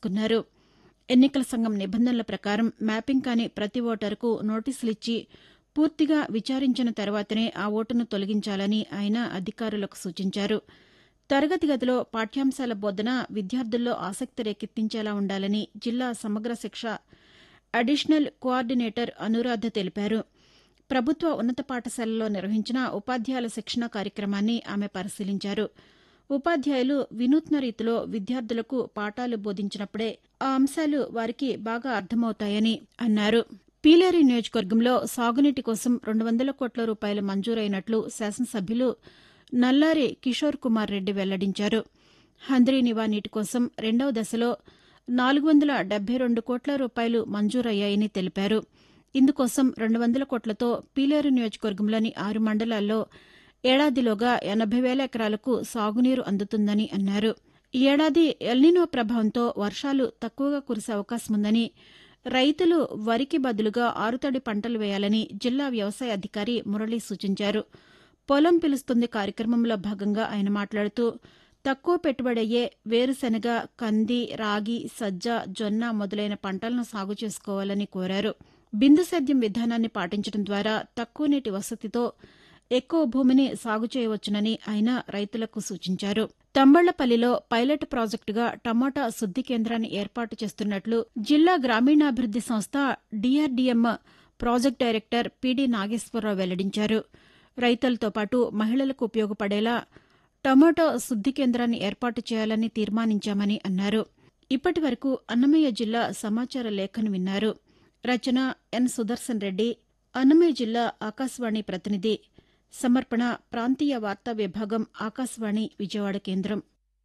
తీసుకున్నారు ఎన్నికల సంఘం నిబంధనల ప్రకారం మ్యాపింగ్ కాని ప్రతి ఓటరుకు నోటీసులిచ్చి పూర్తిగా విచారించిన తర్వాతనే ఆ ఓటును తొలగించాలని ఆయన అధికారులకు సూచించారు తరగతి గదిలో పాఠ్యాంశాల బోధన విద్యార్థుల్లో ఆసక్తి రేకెత్తించేలా ఉండాలని జిల్లా సమగ్ర శిక్ష అడిషనల్ కోఆర్డినేటర్ అనురాధ తెలిపారు ప్రభుత్వ ఉన్నత పాఠశాలలో నిర్వహించిన ఉపాధ్యాయుల శిక్షణ కార్యక్రమాన్ని ఆమె పరిశీలించారు ఉపాధ్యాయులు వినూత్న రీతిలో విద్యార్థులకు పాఠాలు బోధించినప్పుడే ఆ అంశాలు వారికి బాగా అర్థమవుతాయని అన్నారు పీలేరు నియోజకవర్గంలో సాగునీటి కోసం రెండు వందల కోట్ల రూపాయలు మంజూరైనట్లు శాసనసభ్యులు నల్లారి కిషోర్ కుమార్ రెడ్డి వెల్లడించారు హంద్రీ నివా నీటి కోసం రెండవ దశలో నాలుగు వందల డెబ్బై రెండు కోట్ల రూపాయలు మంజూరయ్యాయని తెలిపారు ఇందుకోసం రెండు వందల కోట్లతో పీలేరు నియోజకవర్గంలోని ఆరు మండలాల్లో ఏడాదిలోగా ఎనభై వేల ఎకరాలకు సాగునీరు అందుతుందని అన్నారు ఈ ఏడాది ఎల్నినో ప్రభావంతో వర్షాలు తక్కువగా కురిసే అవకాశం ఉందని రైతులు వరికి బదులుగా ఆరుతడి పంటలు వేయాలని జిల్లా వ్యవసాయ అధికారి మురళి సూచించారు పొలం పిలుస్తుంది కార్యక్రమంలో భాగంగా ఆయన మాట్లాడుతూ తక్కువ పెట్టుబడయ్యే వేరుశెనగ కంది రాగి సజ్జ జొన్న మొదలైన పంటలను సాగు చేసుకోవాలని కోరారు బిందు సేద్యం విధానాన్ని పాటించడం ద్వారా తక్కువ నీటి వసతితో ఎక్కువ భూమిని సాగు చేయవచ్చునని ఆయన రైతులకు సూచించారు తంబళ్లపల్లిలో పైలట్ ప్రాజెక్టుగా టమోటా శుద్ది కేంద్రాన్ని ఏర్పాటు చేస్తున్నట్లు జిల్లా గ్రామీణాభివృద్ది సంస్థ DRDM project director PD Nageswara Rao వెల్లడించారు రైతులతో పాటు మహిళలకు ఉపయోగపడేలా టమోటో శుద్ది కేంద్రాన్ని ఏర్పాటు చేయాలని తీర్మానించామని అన్నారు ఇప్పటి వరకు అన్నమయ్య జిల్లా సమాచార లేఖను విన్నారు రచన ఎన్ సుదర్శన్ రెడ్డి అన్నమయ్య జిల్లా ఆకాశవాణి ప్రతినిధి సమర్పణ ప్రాంతీయ వార్తా విభాగం ఆకాశవాణి విజయవాడ కేంద్రం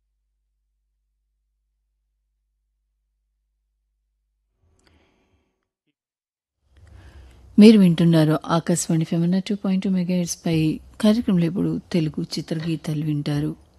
మీరు వింటున్నారు ఆకాశవాణి ఫెమినా టూ పాయింట్ టూ మెగాహెట్స్ పై కార్యక్రమంలో ఇప్పుడు తెలుగు చిత్రగీతాలు వింటారు